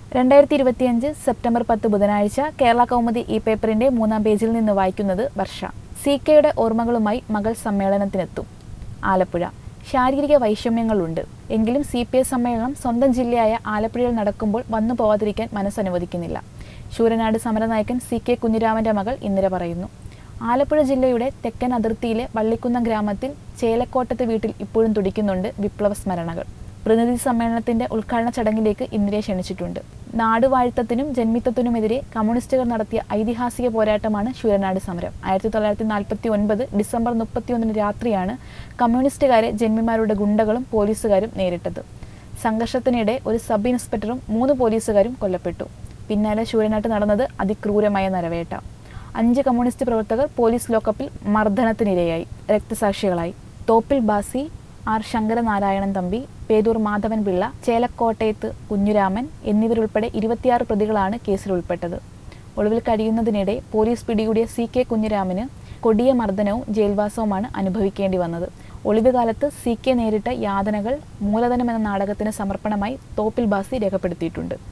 രണ്ടായിരത്തി ഇരുപത്തിയഞ്ച് സെപ്റ്റംബർ പത്ത് ബുധനാഴ്ച കേരള കൗമുദി ഈ പേപ്പറിന്റെ മൂന്നാം പേജിൽ നിന്ന് വായിക്കുന്നത് വർഷ സി കെയുടെ ഓർമ്മകളുമായി മകൾ സമ്മേളനത്തിനെത്തും ആലപ്പുഴ ശാരീരിക വൈഷമ്യങ്ങളുണ്ട് എങ്കിലും സി പി ഐ സമ്മേളനം സ്വന്തം ജില്ലയായ ആലപ്പുഴയിൽ നടക്കുമ്പോൾ വന്നു പോവാതിരിക്കാൻ മനസ്സനുവദിക്കുന്നില്ല ശൂരനാട് സമരനായകൻ സി കെ കുഞ്ഞിരാമന്റെ മകൾ ഇന്ദിര പറയുന്നു ആലപ്പുഴ ജില്ലയുടെ തെക്കൻ അതിർത്തിയിലെ വള്ളിക്കുന്നം ഗ്രാമത്തിൽ ചേലക്കോട്ടത്തെ വീട്ടിൽ ഇപ്പോഴും തുടിക്കുന്നുണ്ട് വിപ്ലവ സ്മരണകൾ പ്രതിനിധി സമ്മേളനത്തിന്റെ ഉദ്ഘാടന ചടങ്ങിലേക്ക് ഇന്ദിരയെ ക്ഷണിച്ചിട്ടുണ്ട് നാടുവാഴ്ത്തത്തിനും ജന്മിത്വത്തിനുമെതിരെ കമ്മ്യൂണിസ്റ്റുകാർ നടത്തിയ ഐതിഹാസിക പോരാട്ടമാണ് ശൂരനാട് സമരം ആയിരത്തി തൊള്ളായിരത്തി നാൽപ്പത്തി ഒൻപത് ഡിസംബർ മുപ്പത്തിയൊന്നിന് രാത്രിയാണ് കമ്മ്യൂണിസ്റ്റുകാരെ ജന്മിമാരുടെ ഗുണ്ടകളും പോലീസുകാരും നേരിട്ടത് സംഘർഷത്തിനിടെ ഒരു സബ് ഇൻസ്പെക്ടറും മൂന്ന് പോലീസുകാരും കൊല്ലപ്പെട്ടു പിന്നാലെ ശൂരനാട്ട് നടന്നത് അതിക്രൂരമായ നരവേട്ട അഞ്ച് കമ്മ്യൂണിസ്റ്റ് പ്രവർത്തകർ പോലീസ് ലോക്കപ്പിൽ മർദ്ദനത്തിനിരയായി രക്തസാക്ഷികളായി തോപ്പിൽ ബാസി ആർ ശങ്കരനാരായണൻ തമ്പി പേരൂർ മാധവൻ പിള്ള ചേലക്കോട്ടയത്ത് കുഞ്ഞുരാമൻ എന്നിവരുൾപ്പെടെ ഇരുപത്തിയാറ് പ്രതികളാണ് കേസിൽ ഉൾപ്പെട്ടത് ഒളിവിൽ കഴിയുന്നതിനിടെ പോലീസ് പിടികൂടിയ സി കെ കുഞ്ഞുരാമന് കൊടിയ മർദ്ദനവും ജയിൽവാസവുമാണ് അനുഭവിക്കേണ്ടി വന്നത് ഒളിവ് കാലത്ത് സി കെ നേരിട്ട യാതനകൾ മൂലധനം എന്ന നാടകത്തിന് സമർപ്പണമായി തോപ്പിൽ ബാസി രേഖപ്പെടുത്തിയിട്ടുണ്ട്